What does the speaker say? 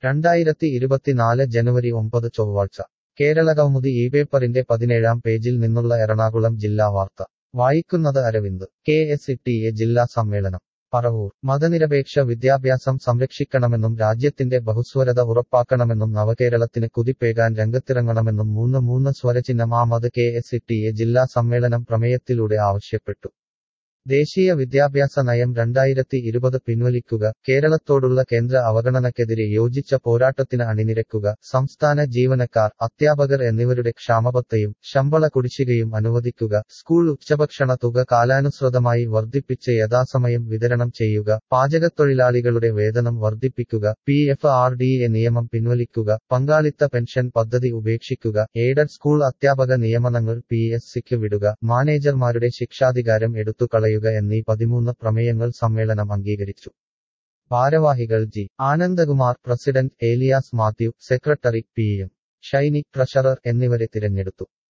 രണ്ടായിരത്തി ഇരുപത്തിനാല് ജനുവരി ഒമ്പത് ചൊവ്വാഴ്ച കേരളകൗമുദി ഈ പേപ്പറിന്റെ പതിനേഴാം പേജിൽ നിന്നുള്ള എറണാകുളം ജില്ലാ വാർത്ത വായിക്കുന്നത് അരവിന്ദ് കെ എസ് ഇ ജില്ലാ സമ്മേളനം പറവൂർ മതനിരപേക്ഷ വിദ്യാഭ്യാസം സംരക്ഷിക്കണമെന്നും രാജ്യത്തിന്റെ ബഹുസ്വരത ഉറപ്പാക്കണമെന്നും നവകേരളത്തിന് കുതിപ്പേകാൻ രംഗത്തിറങ്ങണമെന്നും മൂന്ന് മൂന്ന് സ്വരചിഹ്നം ആമത് കെ എസ് ഇ ജില്ലാ സമ്മേളനം പ്രമേയത്തിലൂടെ ആവശ്യപ്പെട്ടു ദേശീയ വിദ്യാഭ്യാസ നയം രണ്ടായിരത്തി ഇരുപത് പിൻവലിക്കുക കേരളത്തോടുള്ള കേന്ദ്ര അവഗണനയ്ക്കെതിരെ യോജിച്ച പോരാട്ടത്തിന് അണിനിരക്കുക സംസ്ഥാന ജീവനക്കാർ അധ്യാപകർ എന്നിവരുടെ ക്ഷാമബത്തയും ശമ്പള കുടിശ്ശികയും അനുവദിക്കുക സ്കൂൾ ഉച്ചഭക്ഷണ തുക കാലാനുസൃതമായി വർദ്ധിപ്പിച്ച് യഥാസമയം വിതരണം ചെയ്യുക പാചകത്തൊഴിലാളികളുടെ വേതനം വർദ്ധിപ്പിക്കുക P F R D A നിയമം പിൻവലിക്കുക പങ്കാളിത്ത പെൻഷൻ പദ്ധതി ഉപേക്ഷിക്കുക എയ്ഡഡ് സ്കൂൾ അധ്യാപക നിയമനങ്ങൾ പി എസ് സിക്ക് വിടുക മാനേജർമാരുടെ ശിക്ഷാധികാരം എടുത്തുകളയുക എന്നീ പതിമൂന്ന് പ്രമേയങ്ങൾ സമ്മേളനം അംഗീകരിച്ചു ഭാരവാഹികൾ G Anandakumar president Elias Mathew secretary P M Shiny treasurer എന്നിവരെ തിരഞ്ഞെടുത്തു